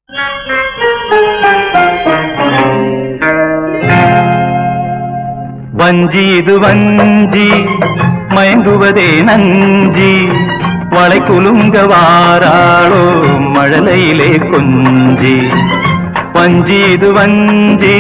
வஞ்சி இது வஞ்சி மயங்குவதே நஞ்சி வளை குலுங்க வாராளோ மழலையிலே கொஞ்சி வஞ்சி இது வஞ்சி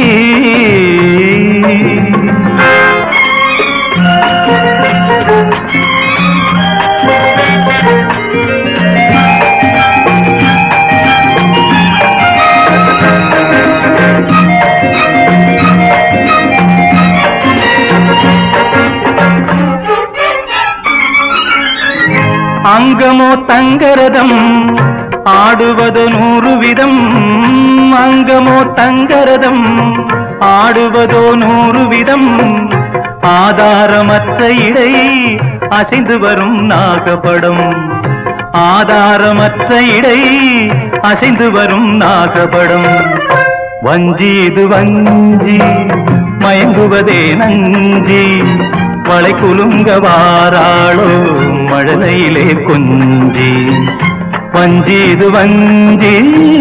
அங்கமோ தங்கரதம் ஆடுவது நூறு விதம் அங்கமோ தங்கரதம் ஆடுவதோ நூறு விதம் ஆதாரமற்ற இடை அசைந்து வரும் நாகபடம் ஆதாரமற்ற இடை அசைந்து வரும் நாகபடம் வஞ்சி இது வஞ்சி மயங்குவதே நஞ்சி வளை குலுங்க வாராளோ மழலையிலே கொஞ்சி வஞ்சி இது வஞ்சி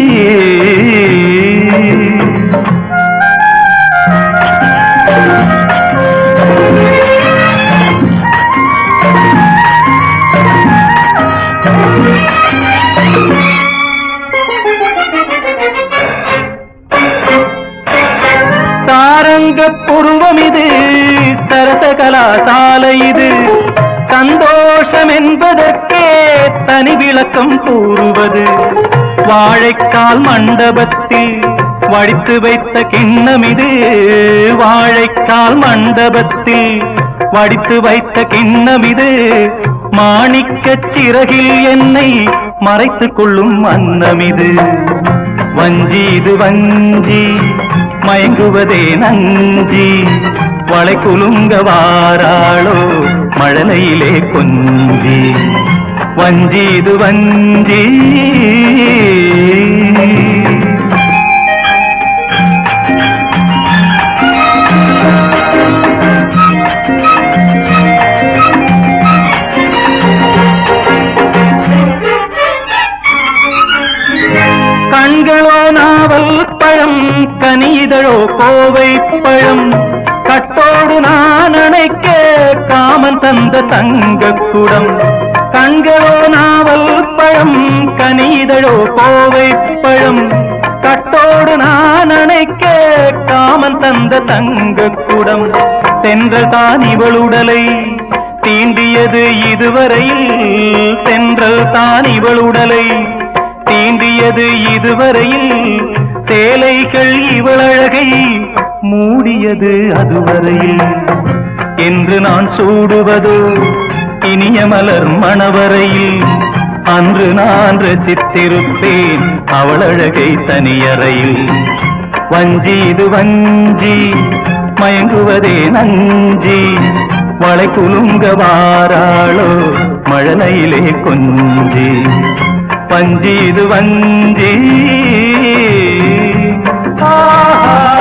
சாரங்க புருவம் இது சரச கலாசாலை இது சந்தோஷம் என்பதற்கே தனி விளக்கம் கூறுவது வாழைக்கால் மண்டபத்தில் வடித்து வைத்த கிண்ணம் இது வாழைக்கால் மண்டபத்தில் வடித்து வைத்த கிண்ணம் இது மாணிக்கச் சிறகில் என்னை மறைத்துக் கொள்ளும் அன்னம் இது வஞ்சி இது வஞ்சி மயங்குவதே நஞ்சி வளை குலுங்க வாராளோ மழலையிலே கொஞ்சி வஞ்சி இது வஞ்சி கண்களோ நாவல் பழம் கனிதழோ கோவை பழம் கட்டோடு நான் அணைக்க காமன் தந்த தங்கக்குடம் கண்களோ நாவல் பழம் கனிதழோ கோவை பழம் கட்டோடு நான் அணைக்க காமன் தந்த தங்கக்குடம் தென்றல் தான் இவளுடலை தீண்டியது இதுவரையில் தென்றல் தான் இவளுடலை தீண்டியது இதுவரையில் சேலைகள் இவளழகை மூடியது அதுவரையில் என்று நான் சூடுவதோ இனிய மலர் மணவரையில் அன்று நான் ரசித்திருப்பேன் அவளழகை தனியறையில் வஞ்சி இது வஞ்சி மயங்குவதே நஞ்சி வளை குலுங்க வாராளோ மழலையிலே கொஞ்சி வஞ்சி இது வஞ்சி ஆஹா